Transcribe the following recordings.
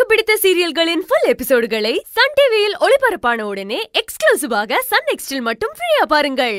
பிடித்த சீரியல்களின் full எபிசோடுகளை Sun டிவியில் ஒளிபரப்பான உடனே எக்ஸ்க்ளூசிவாக சன் நெக்ஸ்டில் மட்டும் ஃப்ரீயா பாருங்கள்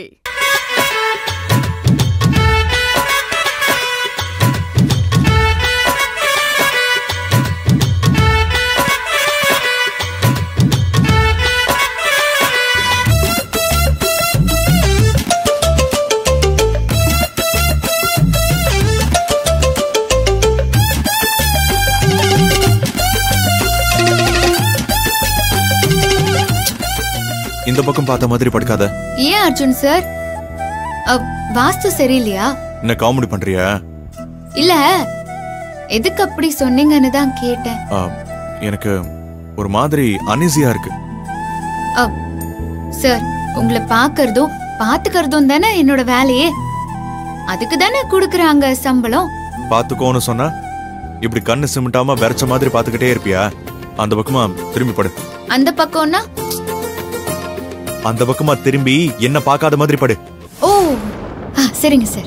இந்த பக்கம் பார்த்த மாதிரி படுக்காத ஏன் அர்ஜுன் சார் அ, வாஸ்து சரியில்லையா என்ன காமெடி பண்றியா இல்ல எதுக்கு அப்படி சொன்னீங்கன்னு தான் கேட்டேன் ஆ, எனக்கு ஒரு மாதிரி அனிசியா இருக்கு அ, சார் உங்களை பாக்குறதும் பாத்துக்கிறதும் தானே என்னோட வேலையே அதுக்கு தானே குடுக்கறாங்க சம்பளம் பாத்துக்கோன்னு சொன்னா இப்படி கண்ணு சிமிட்டாம வெறச்ச மாதிரி பாத்துக்கிட்டே இருப்பியா அந்த பக்கமா திரும்பி படு அந்த பக்கம்னா அந்த பக்கமா திரும்பி என்ன பார்க்காத மாதிரி படு ஓ ஆ, சரிங்க சார்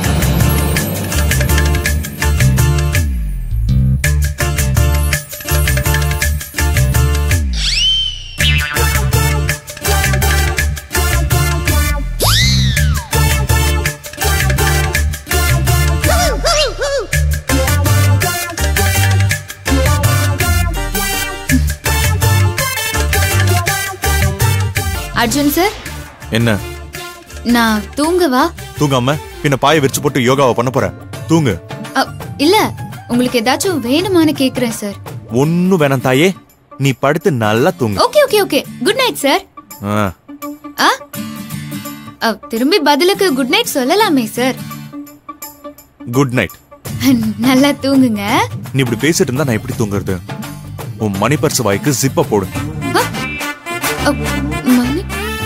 அர்ஜுன் சார் என்ன நான் தூங்கவா தூங்காம பின்ன பாய விரிச்சு போட்டு யோகாவை பண்ண போற தூங்கு அ, இல்ல உங்களுக்கு ஏதாச்சும் வேணுமான்னு கேக்குறேன் சார் ஒன்னும் வேணாம் தாயே நீ படுத்து நல்லா தூங்கு okay okay okay good night sir ஆ, ஆ அ, திரும்பி பதிலுக்கு குட் நைட் சொல்லலாமே சார் குட் நைட் நல்லா தூங்குங்க நீ இப்படி பேசிட்டு இருந்தா நான் எப்படி தூங்குறது உன் மணி பர்ஸ் வாய்க்கு ஜிப்ப போடு ஆ, அ, மணி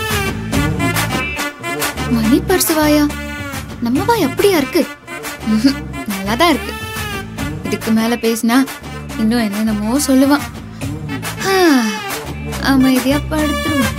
மணி பர்சுவாயா நம்ம வாய் அப்படியா இருக்கு ம்ஹும், நல்லாதான் இருக்கு இதுக்கு மேல பேசினா இன்னும் என்னென்னமோ சொல்லுவான் ஆ, அமைதியா படுத்துருவோம்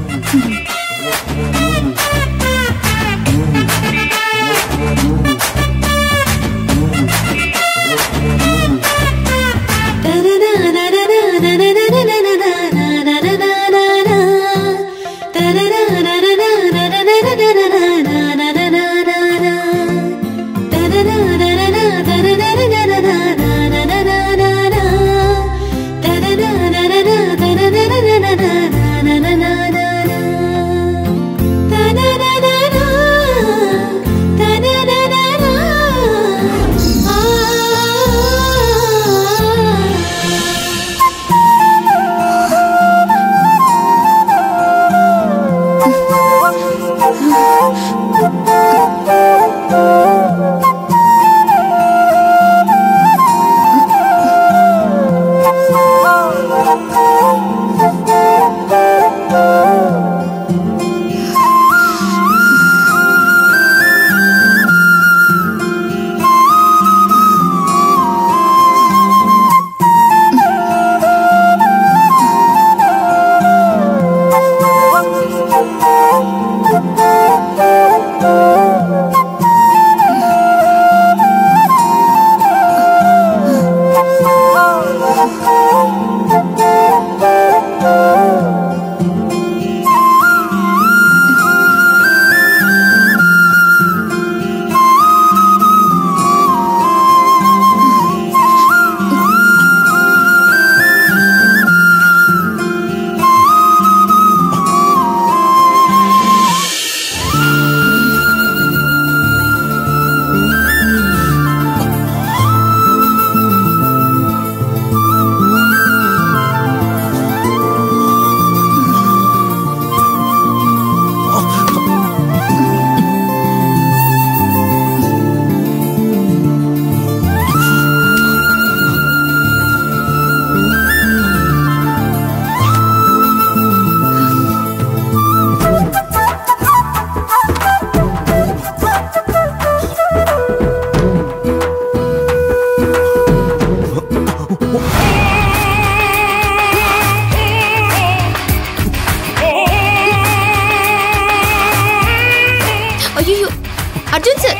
ஐயோ அர்ஜுன் சார்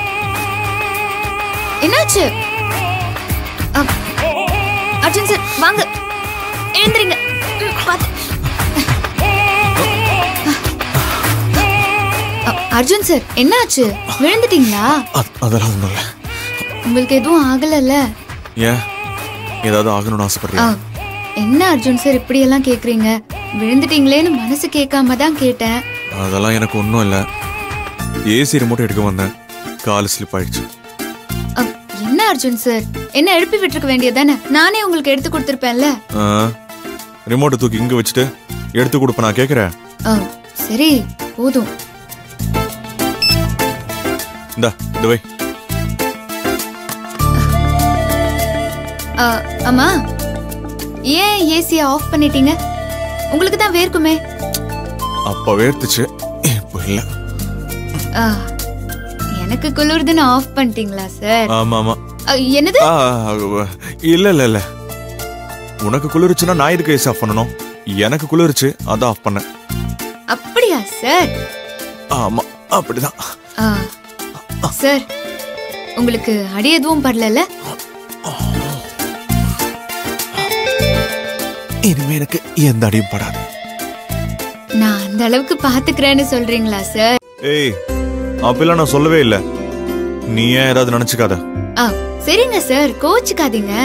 என்னாச்சு அ, அர்ஜுன் சார் வாங்க எழுந்திரிங்க ம், பாத்து. அ, அர்ஜுன் சார் என்னாச்சு விழுந்துட்டீங்களா அ- அதெல்லாம் ஒண்ணும் இல்ல உங்களுக்கு எதுவும் ஆகலல்ல ஏன் ஏதாவது ஆகணும்னு ஆ, ஆசைப்படுறியா என்ன அர்ஜுன் சார் இப்படி எல்லாம் கேக்குறீங்க விழுந்துட்டீங்களேன்னு மனசு கேட்காம தான் கேட்டேன் அதெல்லாம் எனக்கு ஒன்றும் இல்லை ஏசி ரிமோட் எடுக்க வந்தேன் கால் ஸ்லிப் ஆயிடுச்சு அ, என்ன அர்ஜுன் சார் என்ன எழுப்பி விட்டுருக்க வேண்டியதானே நானே உங்களுக்கு எடுத்து கொடுத்துருப்பேன்ல ரிமோட்டை தூக்கி இங்க வச்சுட்டு எடுத்து கொடுப்ப நான் கேட்குறேன் ஆ, சரி போதும் இந்தா இந்த வை ஆ, அம்மா ஏன் ஏசிய ஆஃப் பண்ணிட்டீங்க உங்களுக்கு தான் வேர்க்குமே அப்ப வேர்த்துச்சு இப்போ இல்ல ஆ, எனக்கு குளிர்துன்னு ஆஃப் பண்ணிட்டீங்களா சார் ஆமா ஆமா ஆ, என்னது ஆ, இல்ல இல்ல இல்ல உனக்கு குளிர்ச்சுன்னா நான் எதுக்கு ஏசி ஆஃப் பண்ணணும் எனக்கு குளிர்ச்சு அதான் ஆஃப் பண்ணேன் அப்படியா சார் ஆமா அப்படிதான் ஆ, சார் உங்களுக்கு அடி எதுவும் படலல்ல இனிமே எனக்கு எந்த அடியும் படாது நான் அந்த அளவுக்கு பாத்துக்கிறேன்னு சொல்றீங்களா சார் ஏய் அப்பெல்லாம் நான் சொல்லவே இல்ல நீ ஏன் ஏதாவது நினைச்சுக்காத ஆ சரிங்க சார் கோச்சுக்காதீங்க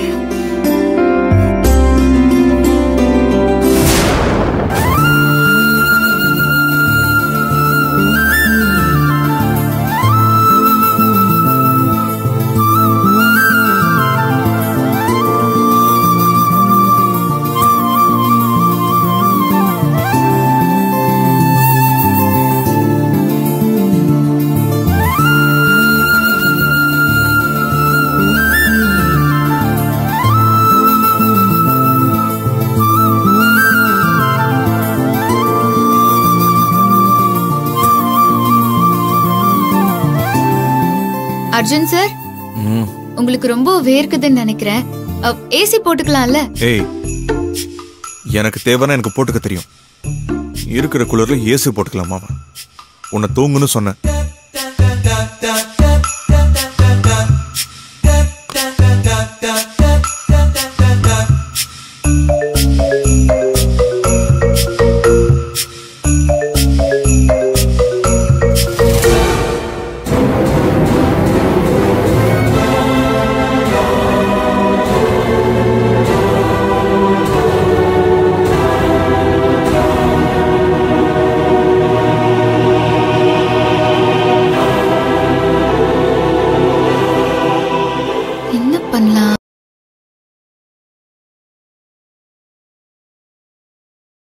அர்ஜுன் சார் ம். உங்களுக்கு ரொம்ப வேர்க்குதுன்னு நினைக்கிறேன் ஏசி போட்டுக்கலாம்ல ஏய் எனக்கு தேவைன்னா எனக்கு போட்டுக்க தெரியும் இருக்கிற குளிர்ல ஏசி போட்டுக்கலாமா உன்னை தூங்குன்னு சொன்னேன்